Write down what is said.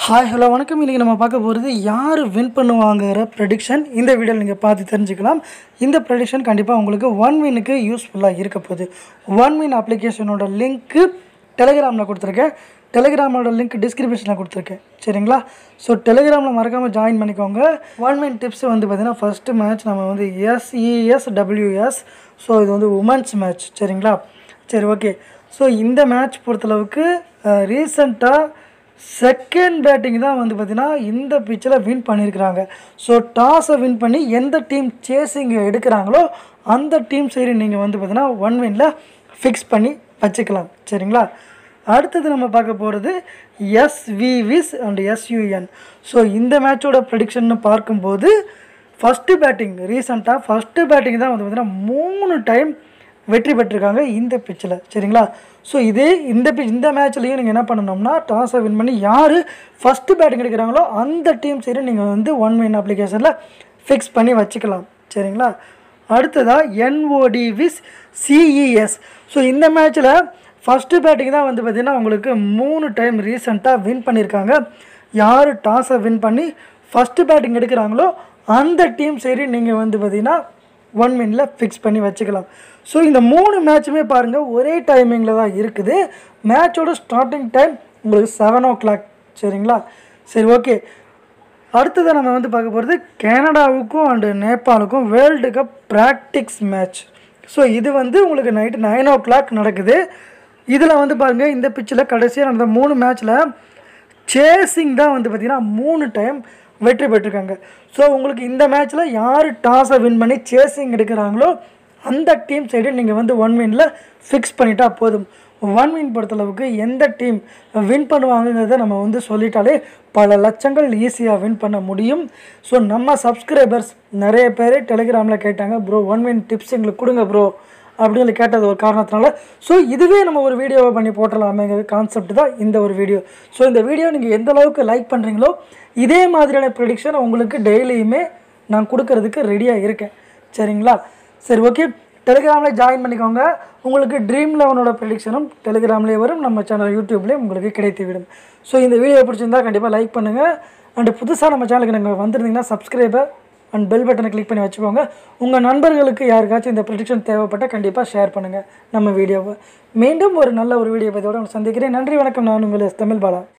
hi hello வணக்கம் இன்றைக்கி நம்ம பார்க்க போகிறது யார் வின் பண்ணுவாங்கிற ப்ரெடிக்ஷன் இந்த வீடியோவில் நீங்கள் பார்த்து தெரிஞ்சுக்கலாம் இந்த ப்ரெடிக்ஷன் கண்டிப்பாக உங்களுக்கு ஒன் வினுக்கு யூஸ்ஃபுல்லாக இருக்க போகுது ஒன் வின் அப்ளிகேஷனோட லிங்க்கு டெலிகிராமில் கொடுத்துருக்கேன் டெலிகிராமோட லிங்க் டிஸ்கிரிப்ஷனில் கொடுத்துருக்கேன் சரிங்களா ஸோ டெலிகிராமில் மறக்காமல் ஜாயின் பண்ணிக்கோங்க ஒன் மின் டிப்ஸ் வந்து பார்த்திங்கன்னா ஃபஸ்ட்டு மேட்ச் நம்ம வந்து எஸ்இஎஸ் டபிள்யூஎஸ் ஸோ இது வந்து உமன்ஸ் மேட்ச் சரிங்களா சரி ஓகே ஸோ இந்த மேட்ச் பொறுத்தளவுக்கு ரீசண்டாக செகண்ட் பேட்டிங் தான் வந்து பார்த்திங்கன்னா இந்த பிச்சில் வின் பண்ணியிருக்கிறாங்க ஸோ டாஸை வின் பண்ணி எந்த டீம் சேசிங் எடுக்கிறாங்களோ அந்த டீம் சைடு நீங்கள் வந்து பார்த்தீங்கன்னா ஒன் வினில் ஃபிக்ஸ் பண்ணி வச்சுக்கலாம் சரிங்களா அடுத்தது நம்ம பார்க்க போகிறது எஸ்விவிஸ் அண்ட் எஸ்யூஎன் ஸோ இந்த மேட்சோட ப்ரெடிக்ஷன்னு பார்க்கும்போது ஃபஸ்ட்டு பேட்டிங் ரீசண்டாக ஃபஸ்ட்டு பேட்டிங் தான் வந்து பார்த்திங்கன்னா மூணு டைம் வெற்றி பெற்றிருக்காங்க இந்த பிச்சில் சரிங்களா ஸோ இதே இந்த pitch இந்த மேட்ச்லேயும் நீங்கள் என்ன பண்ணணும்னா டாஸை வின் பண்ணி யார் ஃபஸ்ட்டு பேட்டிங் எடுக்கிறாங்களோ அந்த டீம் சைடு நீங்கள் வந்து ஒன் வின் அப்ளிகேஷனில் ஃபிக்ஸ் பண்ணி வச்சுக்கலாம் சரிங்களா அடுத்ததாக என்ஓடி விஸ் சிஇஎஸ் ஸோ இந்த மேட்ச்சில் ஃபஸ்ட்டு பேட்டிங் தான் வந்து பார்த்திங்கன்னா உங்களுக்கு மூணு டைம் ரீசெண்டாக வின் பண்ணியிருக்காங்க யார் டாஸை வின் பண்ணி ஃபஸ்ட்டு பேட்டிங் எடுக்கிறாங்களோ அந்த டீம் சைடு நீங்கள் வந்து பார்த்திங்கன்னா ஒன் மினில் ஃபிக்ஸ் பண்ணி வச்சுக்கலாம் ஸோ இந்த மூணு மேட்சுமே பாருங்கள் ஒரே டைமிங்கில் தான் இருக்குது மேட்சோட ஸ்டார்டிங் டைம் உங்களுக்கு செவன் ஓ கிளாக் சரிங்களா சரி ஓகே அடுத்தது நம்ம வந்து பார்க்க போகிறது கனடாவுக்கும் அண்டு நேபாளுக்கும் world cup practice match so இது வந்து உங்களுக்கு நைட்டு நைன் ஓ கிளாக் நடக்குது இதில் வந்து பாருங்கள் இந்த பிச்சில் கடைசியாக நடந்த மூணு மேட்ச்சில் சேசிங் தான் வந்து பார்த்திங்கன்னா மூணு டைம் வெற்றி பெற்றிருக்காங்க ஸோ உங்களுக்கு இந்த மேட்ச்சில் யார் டாஸை வின் பண்ணி சேசிங் எடுக்கிறாங்களோ அந்த டீம் சைடு நீங்கள் வந்து ஒன் வினில் ஃபிக்ஸ் பண்ணிட்டா போதும் ஒன் வின் பொறுத்தளவுக்கு எந்த டீம் வின் பண்ணுவாங்கங்கிறத நம்ம வந்து சொல்லிட்டாலே பல லட்சங்கள் ஈஸியாக வின் பண்ண முடியும் ஸோ நம்ம சப்ஸ்கிரைபர்ஸ் நிறைய பேர் டெலிகிராமில் கேட்டாங்க ப்ரோ ஒன் வின் டிப்ஸ் எங்களுக்கு கொடுங்க ப்ரோ அப்படின்னு கேட்டது ஒரு காரணத்தினால ஸோ இதுவே நம்ம ஒரு வீடியோவை பண்ணி போட்டலாமேங்கிற கான்செப்ட் தான் இந்த ஒரு வீடியோ ஸோ இந்த வீடியோ நீங்கள் எந்த அளவுக்கு லைக் பண்ணுறீங்களோ இதே மாதிரியான ப்ரெடிக்ஷன் உங்களுக்கு டெய்லியுமே நான் கொடுக்கறதுக்கு ரெடியாக இருக்கேன் சரிங்களா சரி ஓகே டெலிகிராமில் ஜாயின் பண்ணிக்கோங்க உங்களுக்கு ட்ரீம் லெவனோட ப்ரெடிக்ஷனும் டெலிகிராம்லேயே வரும் நம்ம சேனல் யூடியூப்லேயும் உங்களுக்கு கிடைத்து விடும் ஸோ இந்த வீடியோ பிடிச்சிருந்தா கண்டிப்பாக லைக் பண்ணுங்கள் அண்டு புதுசாக நம்ம சேனலுக்கு நீங்கள் வந்திருந்தீங்கன்னா சப்ஸ்கிரைபர் அண்ட் பெல் பட்டனை கிளிக் பண்ணி வச்சுக்கோங்க உங்கள் நண்பர்களுக்கு யாருக்காச்சும் இந்த ப்ரெடிக்ஷன் தேவைப்பட்டால் கண்டிப்பாக ஷேர் பண்ணுங்கள் நம்ம வீடியோவை மீண்டும் ஒரு நல்ல ஒரு வீடியோ பதிவோட உங்களை சந்திக்கிறேன் நன்றி வணக்கம் நான் உங்கள் எஸ் தமிழ் பாலா